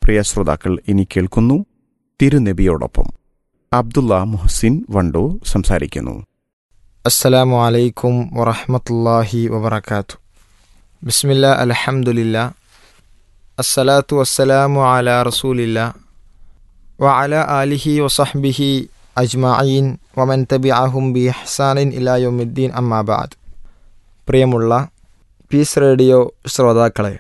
പ്രിയ ശ്രോതാക്കൾ ഇനി കേൾക്കുന്നു തിരുനബിയോടൊപ്പം അബ്ദുള്ള മുഹസിൻ വണ്ടൂർ സംസാരിക്കുന്നു അസ്സലാമു അലൈക്കും വറഹമത്തല്ലാഹി വബർക്കാത്തു ബിസ്മില്ല അലഹമുല്ല അസ്സലാത്തു വസ്സലാമു അല റസൂലില്ല വ അല ആലിഹി വസഹ്ബിഹി അജ്മഈൻ വമൻ തബിഅഹും ബി ഹസാനിൻ ഇലായുദ്ദീൻ അമ്മാബാദ് പ്രിയമുള്ള പീസ് റേഡിയോ ശ്രോതാക്കളെ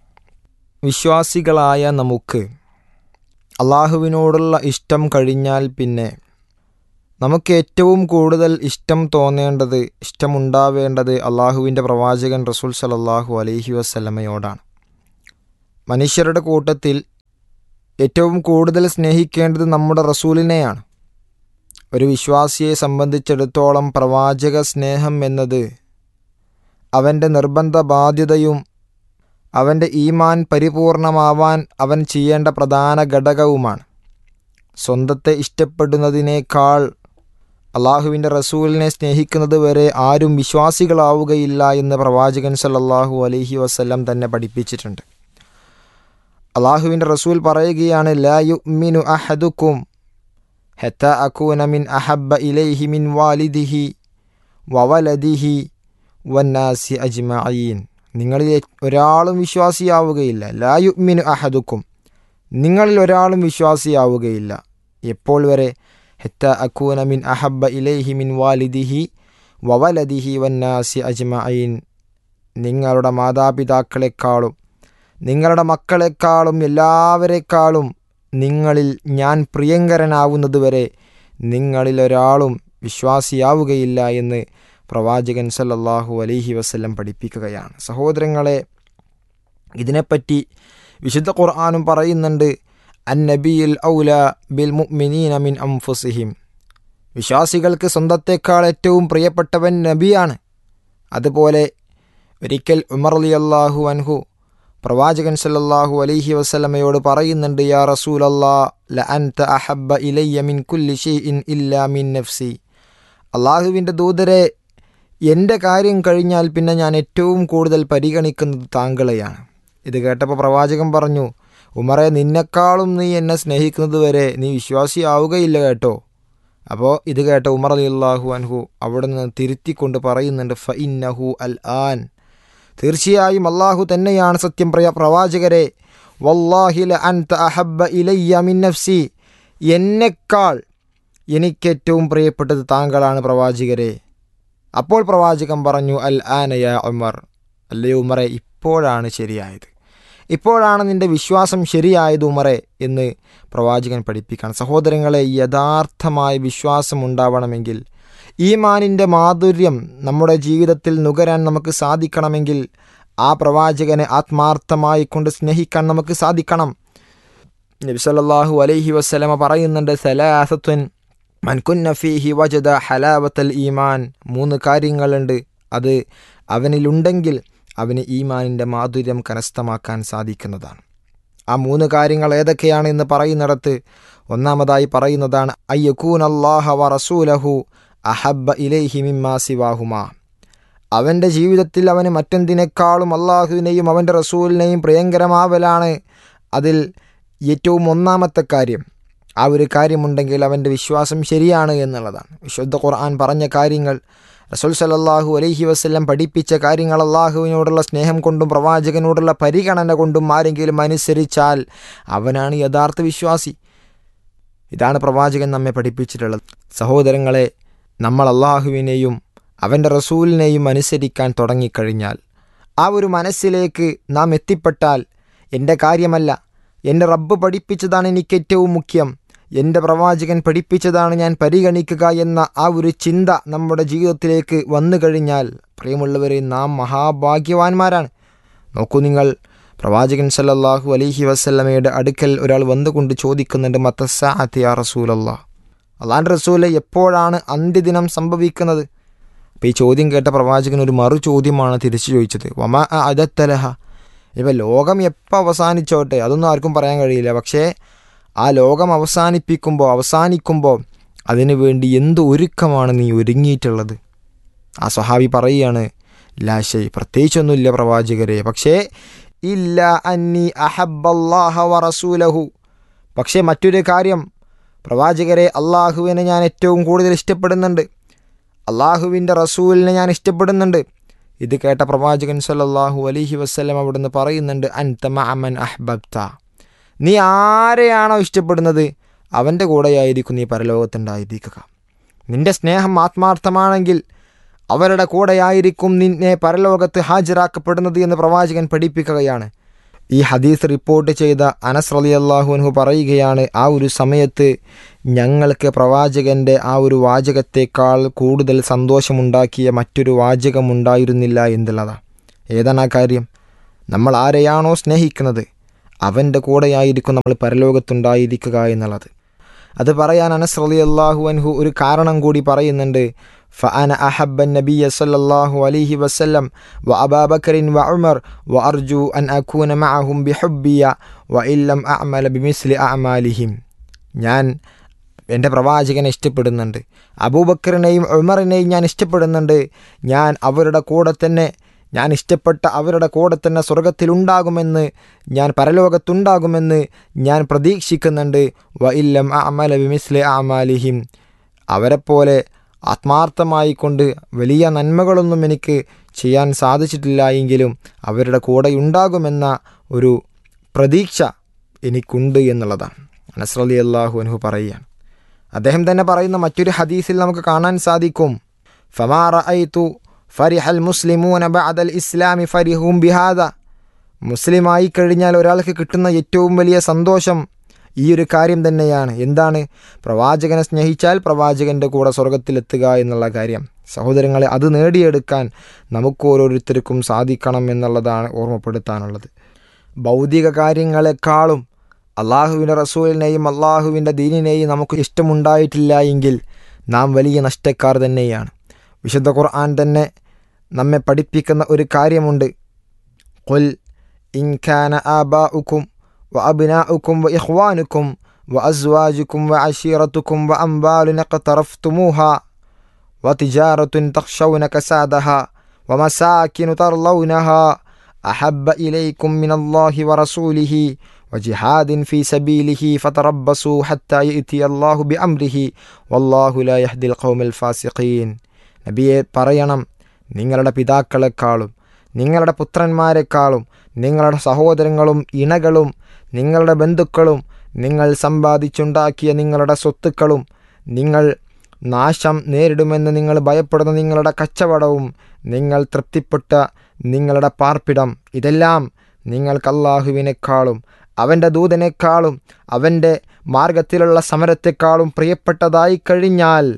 വിശ്വാസികളായ നമുക്ക് അള്ളാഹുവിനോടുള്ള ഇഷ്ടം കഴിഞ്ഞാൽ പിന്നെ നമുക്ക് ഏറ്റവും കൂടുതൽ ഇഷ്ടം തോന്നേണ്ടത് ഇഷ്ടമുണ്ടാവേണ്ടത് അള്ളാഹുവിൻ്റെ പ്രവാചകൻ റസൂൽ സലല്ലാഹു അലൈഹി വസ്ലമയോടാണ് മനുഷ്യരുടെ കൂട്ടത്തിൽ ഏറ്റവും കൂടുതൽ സ്നേഹിക്കേണ്ടത് നമ്മുടെ റസൂലിനെയാണ് ഒരു വിശ്വാസിയെ സംബന്ധിച്ചിടത്തോളം പ്രവാചക സ്നേഹം എന്നത് അവൻ്റെ നിർബന്ധ ബാധ്യതയും അവൻ്റെ ഈമാൻ പരിപൂർണമാവാൻ അവൻ ചെയ്യേണ്ട പ്രധാന ഘടകവുമാണ് സ്വന്തത്തെ ഇഷ്ടപ്പെടുന്നതിനേക്കാൾ അള്ളാഹുവിൻ്റെ റസൂലിനെ സ്നേഹിക്കുന്നത് വരെ ആരും വിശ്വാസികളാവുകയില്ല എന്ന് പ്രവാചകൻ സല്ലല്ലാഹു അലൈഹി വസ്ല്ലം തന്നെ പഠിപ്പിച്ചിട്ടുണ്ട് അള്ളാഹുവിൻ്റെ റസൂൽ പറയുകയാണ് ലാ യുമിനു അഹദുക്കും ഹെത്ത അക്കൂന മിൻ അഹബ്ബ ഇലൈഹി മിൻ വാലിദിഹി വവലദിഹി വന്നാസി അജ്മഈൻ നിങ്ങളിൽ ഒരാളും വിശ്വാസിയാവുകയില്ല ലാ യുമിനു അഹദുക്കും നിങ്ങളിൽ ഒരാളും വിശ്വാസിയാവുകയില്ല എപ്പോൾ വരെ ഹെത്ത അക്കൂന മിൻ അഹബ്ബ ഇലൈഹി മിൻ വാലിദിഹി വവലദിഹി വന്നാസി അജ്മഈൻ നിങ്ങളുടെ മാതാപിതാക്കളെക്കാളും നിങ്ങളുടെ മക്കളെക്കാളും എല്ലാവരെക്കാളും നിങ്ങളിൽ ഞാൻ പ്രിയങ്കരനാവുന്നതുവരെ നിങ്ങളിൽ ഒരാളും വിശ്വാസിയാവുകയില്ല എന്ന് പ്രവാചകൻ സല്ലല്ലാഹു അലൈഹി വസ്ല്ലം പഠിപ്പിക്കുകയാണ് സഹോദരങ്ങളെ ഇതിനെപ്പറ്റി വിശുദ്ധ ഖുർആാനും പറയുന്നുണ്ട് അൻ നബിയിൽ ഔല ബിൽ മുഅ്മിനീന മിൻ അംഫുസിഹിം വിശ്വാസികൾക്ക് സ്വന്തത്തെക്കാൾ ഏറ്റവും പ്രിയപ്പെട്ടവൻ നബിയാണ് അതുപോലെ ഒരിക്കൽ ഉമർ അലി അള്ളാഹു അൻഹു പ്രവാചകൻ സല്ലല്ലാഹു അലൈഹി വസല്ലമയോട് പറയുന്നുണ്ട് യാ റസൂൽ അല്ലാ ല അൻത അഹബ്ബ ഇലയ്യ മിൻ കുല്ലി ഷെയ്ഇൻ ഇല്ലാ മിൻ നഫ്സി അള്ളാഹുവിൻ്റെ ദൂതരെ എൻ്റെ കാര്യം കഴിഞ്ഞാൽ പിന്നെ ഞാൻ ഏറ്റവും കൂടുതൽ പരിഗണിക്കുന്നത് താങ്കളെയാണ് ഇത് കേട്ടപ്പോൾ പ്രവാചകൻ പറഞ്ഞു ഉമറെ നിന്നെക്കാളും നീ എന്നെ സ്നേഹിക്കുന്നത് വരെ നീ വിശ്വാസിയാവുകയില്ല കേട്ടോ അപ്പോൾ ഇത് കേട്ട ഉമർ അലി അള്ളാഹു അൻഹു അവിടെ നിന്ന് തിരുത്തിക്കൊണ്ട് പറയുന്നുണ്ട് ഫ ഇന്നഹു അൽ ആൻ തീർച്ചയായും അള്ളാഹു തന്നെയാണ് സത്യം പ്രിയ പ്രവാചകരെ വല്ലാഹില അൻത അഹബ്ബ ഇലയ്യ മിൻ നഫ്സി എന്നെക്കാൾ എനിക്കേറ്റവും പ്രിയപ്പെട്ടത് താങ്കളാണ് പ്രവാചകരെ അപ്പോൾ പ്രവാചകൻ പറഞ്ഞു അൽ ആനയ ഉമർ അല്ലയോ ഉമറെ ഇപ്പോഴാണ് ശരിയായത് ഇപ്പോഴാണ് നിന്റെ വിശ്വാസം ശരിയായത് ഉമറെ എന്ന് പ്രവാചകൻ പഠിപ്പിക്കുകയാണ് സഹോദരങ്ങളെ യഥാർത്ഥമായ വിശ്വാസം ഉണ്ടാവണമെങ്കിൽ ഈമാനിൻ്റെ മാധുര്യം നമ്മുടെ ജീവിതത്തിൽ നുകരാൻ നമുക്ക് സാധിക്കണമെങ്കിൽ ആ പ്രവാചകനെ ആത്മാർത്ഥമായി കൊണ്ട് സ്നേഹിക്കാൻ നമുക്ക് സാധിക്കണം നബി സല്ലല്ലാഹു അലൈഹി വസ്ലമ പറയുന്നുണ്ട് സലാസത്വൻ മൻകുന്ന ഫീഹി വജദ ഹലാവത്തൽ ഈമാൻ മൂന്ന് കാര്യങ്ങളുണ്ട് അത് അവനിലുണ്ടെങ്കിൽ അവന് ഈമാനിൻ്റെ മാധുര്യം കരസ്ഥമാക്കാൻ സാധിക്കുന്നതാണ് ആ മൂന്ന് കാര്യങ്ങൾ ഏതൊക്കെയാണ് എന്ന് പറയുന്നിടത്ത് ഒന്നാമതായി പറയുന്നതാണ് അയ്യക്കൂൻ അള്ളാഹ വ റസൂലഹു അഹബ്ബ ഇലൈഹി മിമ്മാ സിവാഹുമാ അവൻ്റെ ജീവിതത്തിൽ അവന് മറ്റെന്തിനേക്കാളും അള്ളാഹുവിനെയും അവൻ്റെ റസൂലിനെയും പ്രിയങ്കരമാവലാണ് അതിൽ ഏറ്റവും ഒന്നാമത്തെ കാര്യം ആ ഒരു കാര്യമുണ്ടെങ്കിൽ അവൻ്റെ വിശ്വാസം ശരിയാണ് എന്നുള്ളതാണ് വിശുദ്ധ ഖുർആൻ പറഞ്ഞ കാര്യങ്ങൾ റസൂൽ സലല്ലാഹു അലൈഹി വസ്ല്ലം പഠിപ്പിച്ച കാര്യങ്ങൾ അള്ളാഹുവിനോടുള്ള സ്നേഹം കൊണ്ടും പ്രവാചകനോടുള്ള പരിഗണന കൊണ്ടും ആരെങ്കിലും അനുസരിച്ചാൽ അവനാണ് യഥാർത്ഥ വിശ്വാസി ഇതാണ് പ്രവാചകൻ നമ്മെ പഠിപ്പിച്ചിട്ടുള്ളത് സഹോദരങ്ങളെ നമ്മൾ അള്ളാഹുവിനെയും അവൻ്റെ റസൂലിനെയും അനുസരിക്കാൻ തുടങ്ങിക്കഴിഞ്ഞാൽ ആ ഒരു മനസ്സിലേക്ക് നാം എത്തിപ്പെട്ടാൽ എൻ്റെ കാര്യമല്ല എൻ്റെ റബ്ബ് പഠിപ്പിച്ചതാണ് എനിക്ക് ഏറ്റവും മുഖ്യം എൻ്റെ പ്രവാചകൻ പഠിപ്പിച്ചതാണ് ഞാൻ പരിഗണിക്കുക എന്ന ആ ഒരു ചിന്ത നമ്മുടെ ജീവിതത്തിലേക്ക് വന്നു കഴിഞ്ഞാൽ പ്രിയമുള്ളവരെ നാം മഹാഭാഗ്യവാന്മാരാണ് നോക്കൂ നിങ്ങൾ പ്രവാചകൻ സല്ലല്ലാഹു അലൈഹി വസല്ലമയുടെ അടുക്കൽ ഒരാൾ വന്നുകൊണ്ട് ചോദിക്കുന്നുണ്ട് മത്തസാഅത്തി യാ റസൂലല്ലാ അള്ളാൻ റസൂലെ എപ്പോഴാണ് അന്ത്യദിനം സംഭവിക്കുന്നത് അപ്പോൾ ഈ ചോദ്യം കേട്ട പ്രവാചകൻ ഒരു മറു ചോദ്യമാണ് തിരിച്ചു ചോദിച്ചത് വമ അദത്തലഹ ഇപ്പം ലോകം എപ്പോൾ അവസാനിച്ചോട്ടെ അതൊന്നും ആർക്കും പറയാൻ കഴിയില്ല പക്ഷേ ആ ലോകം അവസാനിപ്പിക്കുമ്പോൾ അവസാനിക്കുമ്പോൾ അതിനു വേണ്ടി എന്ത് ഒരുക്കമാണ് നീ ഒരുങ്ങിയിട്ടുള്ളത് ആ സ്വഹാബി പറയുകയാണ് ലാശൈ പ്രത്യേകിച്ചൊന്നുമില്ല പ്രവാചകരെ പക്ഷേ ഇല്ല അന്നി അഹബ്ബല്ലാഹ വ റസൂലഹു പക്ഷേ മറ്റൊരു കാര്യം പ്രവാചകരെ അള്ളാഹുവിനെ ഞാൻ ഏറ്റവും കൂടുതൽ ഇഷ്ടപ്പെടുന്നുണ്ട് അള്ളാഹുവിൻ്റെ റസൂലിനെ ഞാൻ ഇഷ്ടപ്പെടുന്നുണ്ട് ഇത് കേട്ട പ്രവാചകൻ സല്ലല്ലാഹു അലൈഹി വസ്ലം അവിടുന്ന് പറയുന്നുണ്ട് അൻതമ അമൻ അഹ്ബബ്ത നീ ആരെയാണോ ഇഷ്ടപ്പെടുന്നത് അവൻ്റെ കൂടെയായിരിക്കും നീ പരലോകത്തുണ്ടായിരിക്കുക നിന്റെ സ്നേഹം ആത്മാർത്ഥമാണെങ്കിൽ അവരുടെ കൂടെയായിരിക്കും നിന്നെ പരലോകത്ത് ഹാജരാക്കപ്പെടുന്നത് എന്ന് പ്രവാചകൻ പഠിപ്പിക്കുകയാണ് ഈ ഹദീസ് റിപ്പോർട്ട് ചെയ്ത അനസ് റലി അള്ളാഹുൻഹു പറയുകയാണ് ആ ഒരു സമയത്ത് ഞങ്ങൾക്ക് പ്രവാചകൻ്റെ ആ ഒരു വാചകത്തേക്കാൾ കൂടുതൽ സന്തോഷമുണ്ടാക്കിയ മറ്റൊരു വാചകമുണ്ടായിരുന്നില്ല എന്നുള്ളതാണ് ഏതാണ് ആ കാര്യം നമ്മൾ ആരെയാണോ സ്നേഹിക്കുന്നത് അവൻ്റെ കൂടെയായിരിക്കും നമ്മൾ പരലോകത്തുണ്ടായിരിക്കുക എന്നുള്ളത് അത് പറയാൻ അനസ് റലി അള്ളാഹു അൻഹു ഒരു കാരണം കൂടി പറയുന്നുണ്ട് فأنا أحب النبي صلى الله عليه وسلم وأبا بكر وعمر وأرجو أن أكون معهم بحبي وإن لم أعمل بمثل أعمالهم ഞാൻ എൻ്റെ പ്രവാചകനെ ഇഷ്ടപ്പെടുന്നുണ്ട് അബൂബക്കറിനെയും ഉമറിനെയും ഞാൻ ഇഷ്ടപ്പെടുന്നുണ്ട് ഞാൻ അവരുടെ കൂടെ തന്നെ ഞാൻ ഇഷ്ടപ്പെട്ട അവരുടെ കൂടെ തന്നെ സ്വർഗത്തിലുണ്ടാകുമെന്ന് ഞാൻ പരലോകത്തുണ്ടാകുമെന്ന് ഞാൻ പ്രതീക്ഷിക്കുന്നുണ്ട് വ ഇല്ലം അമല ബിമിസ്ലെ അമാലിഹിം അവരെപ്പോലെ ആത്മാർത്ഥമായി കൊണ്ട് വലിയ നന്മകളൊന്നും എനിക്ക് ചെയ്യാൻ സാധിച്ചിട്ടില്ല എങ്കിലും അവരുടെ കൂടെ ഉണ്ടാകുമെന്ന ഒരു പ്രതീക്ഷ എനിക്കുണ്ട് എന്നുള്ളതാണ് അനസ്രലി അള്ളാഹു അനുഹു പറയുകയാണ് അദ്ദേഹം തന്നെ പറയുന്ന മറ്റൊരു ഹദീസിൽ നമുക്ക് കാണാൻ സാധിക്കും ഫമാറ ഐതു ഫരിഹൽ മുസ്ലിമൂന ബഅദൽ ഇസ്ലാമി ഫരിഹും ബിഹാദ മുസ്ലിമായി കഴിഞ്ഞാൽ ഒരാൾക്ക് കിട്ടുന്ന ഏറ്റവും വലിയ സന്തോഷം ഈ ഒരു കാര്യം തന്നെയാണ് എന്താണ് പ്രവാചകനെ സ്നേഹിച്ചാൽ പ്രവാചകൻ്റെ കൂടെ സ്വർഗത്തിലെത്തുക എന്നുള്ള കാര്യം സഹോദരങ്ങളെ അത് നേടിയെടുക്കാൻ നമുക്ക് ഓരോരുത്തർക്കും സാധിക്കണം എന്നുള്ളതാണ് ഓർമ്മപ്പെടുത്താനുള്ളത് ഭൗതിക കാര്യങ്ങളെക്കാളും അള്ളാഹുവിൻ്റെ റസൂലിനെയും അള്ളാഹുവിൻ്റെ ദീനിനെയും നമുക്ക് ഇഷ്ടമുണ്ടായിട്ടില്ല എങ്കിൽ നാം വലിയ നഷ്ടക്കാർ തന്നെയാണ് വിശുദ്ധ ഖുർആൻ തന്നെ നമ്മെ പഠിപ്പിക്കുന്ന ഒരു കാര്യമുണ്ട് കൊൽ ഇൻഖാന ആബാഉക്കും وأبناؤكم وإخوانكم وأزواجكم وعشيرتكم وأموال اقترفتموها وتجارة تخشون كسادها ومساكن ترضونها أحب إليكم من الله ورسوله وجهاد في سبيله فتربصوا حتى يأتي الله بأمره والله لا يهدي القوم الفاسقين നബിയെ പറയണം നിങ്ങളുടെ പിതാക്കളെക്കാളും നിങ്ങളുടെ പുത്രന്മാരെക്കാളും നിങ്ങളുടെ സഹോദരങ്ങളും ഇണകളും നിങ്ങളുടെ ബന്ധുക്കളും നിങ്ങൾ സമ്പാദിച്ചുണ്ടാക്കിയ നിങ്ങളുടെ സ്വത്തുക്കളും നിങ്ങൾ നാശം നേരിടുമെന്ന് നിങ്ങൾ ഭയപ്പെടുന്ന നിങ്ങളുടെ കച്ചവടവും നിങ്ങൾ തൃപ്തിപ്പെട്ട നിങ്ങളുടെ പാർപ്പിടം ഇതെല്ലാം നിങ്ങൾക്ക് അള്ളാഹുവിനേക്കാളും അവൻ്റെ ദൂതനേക്കാളും അവൻ്റെ മാർഗത്തിലുള്ള സമരത്തെക്കാളും പ്രിയപ്പെട്ടതായി കഴിഞ്ഞാൽ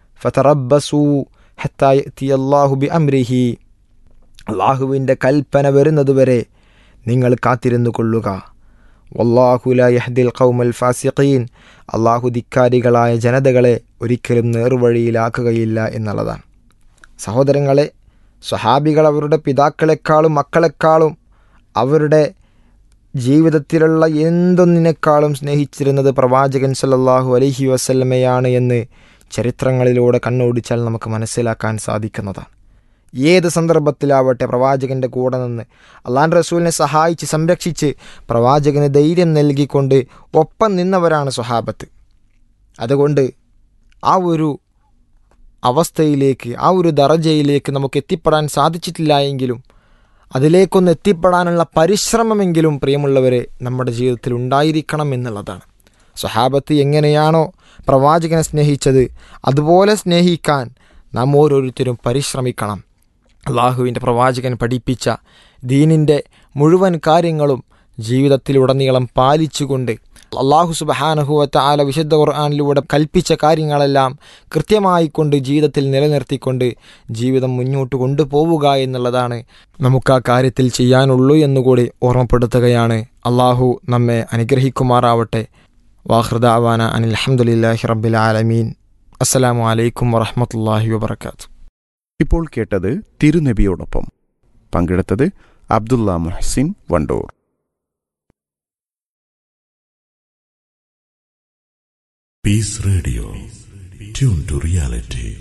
ഫതറബസു ഹത്തായി അള്ളാഹു ബി അമ്രിഹി അള്ളാഹുവിൻ്റെ കൽപ്പന വരുന്നതുവരെ നിങ്ങൾ കാത്തിരുന്നു കൊള്ളുക വല്ലാഹുല യഹ്ദിൽ ഖൗമൽ ഫാസിഖീൻ അള്ളാഹു ധിക്കാരികളായ ജനതകളെ ഒരിക്കലും നേർവഴിയിലാക്കുകയില്ല എന്നുള്ളതാണ് സഹോദരങ്ങളെ സ്വഹാബികൾ അവരുടെ പിതാക്കളെക്കാളും മക്കളെക്കാളും അവരുടെ ജീവിതത്തിലുള്ള എന്തൊന്നിനേക്കാളും സ്നേഹിച്ചിരുന്നത് പ്രവാചകൻ സല്ലല്ലാഹു അലൈഹി വസല്ലമയാണ് എന്ന് ചരിത്രങ്ങളിലൂടെ കണ്ണോടിച്ചാൽ നമുക്ക് മനസ്സിലാക്കാൻ സാധിക്കുന്നതാണ് ഏത് സന്ദർഭത്തിലാവട്ടെ പ്രവാചകൻ്റെ കൂടെ നിന്ന് അള്ളാൻ റസൂലിനെ സഹായിച്ച് സംരക്ഷിച്ച് പ്രവാചകന് ധൈര്യം നൽകിക്കൊണ്ട് ഒപ്പം നിന്നവരാണ് സ്വഹാബത്ത് അതുകൊണ്ട് ആ ഒരു അവസ്ഥയിലേക്ക് ആ ഒരു ദറജയിലേക്ക് നമുക്ക് എത്തിപ്പെടാൻ സാധിച്ചിട്ടില്ല എങ്കിലും അതിലേക്കൊന്ന് എത്തിപ്പെടാനുള്ള പരിശ്രമമെങ്കിലും പ്രിയമുള്ളവരെ നമ്മുടെ ജീവിതത്തിൽ ഉണ്ടായിരിക്കണം എന്നുള്ളതാണ് സ്വഹാബത്ത് എങ്ങനെയാണോ പ്രവാചകനെ സ്നേഹിച്ചത് അതുപോലെ സ്നേഹിക്കാൻ നാം ഓരോരുത്തരും പരിശ്രമിക്കണം അള്ളാഹുവിൻ്റെ പ്രവാചകൻ പഠിപ്പിച്ച ദീനിൻ്റെ മുഴുവൻ കാര്യങ്ങളും ജീവിതത്തിലുടനീളം പാലിച്ചുകൊണ്ട് അള്ളാഹു സുബഹാനഹുവത്ത ആല വിശുദ്ധ ഖുർആാനിലൂടെ കൽപ്പിച്ച കാര്യങ്ങളെല്ലാം കൃത്യമായി കൊണ്ട് ജീവിതത്തിൽ നിലനിർത്തിക്കൊണ്ട് ജീവിതം മുന്നോട്ട് കൊണ്ടുപോവുക എന്നുള്ളതാണ് നമുക്ക് ആ കാര്യത്തിൽ ചെയ്യാനുള്ളൂ എന്നുകൂടി ഓർമ്മപ്പെടുത്തുകയാണ് അള്ളാഹു നമ്മെ അനുഗ്രഹിക്കുമാറാവട്ടെ വാഹൃദ അവാന അനിൽ അഹമ്മദില്ലാഹി റബ്ബിൽ ആലമീൻ അസ്സലാമു അലൈക്കും വറഹമത്തല്ലാഹി വബർക്കാത്തു ഇപ്പോൾ കേട്ടത് തിരുനബിയോടൊപ്പം പങ്കെടുത്തത് Abdulla Muhsin Wandoor Peace Radio. Tune to reality.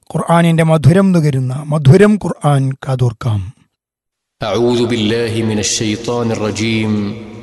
ഖുർആാനിന്റെ മധുരം നുകരുന്ന മധുരം ഖുർആൻ കാതോർക്കാം أعوذ بالله من الشيطان الرجيم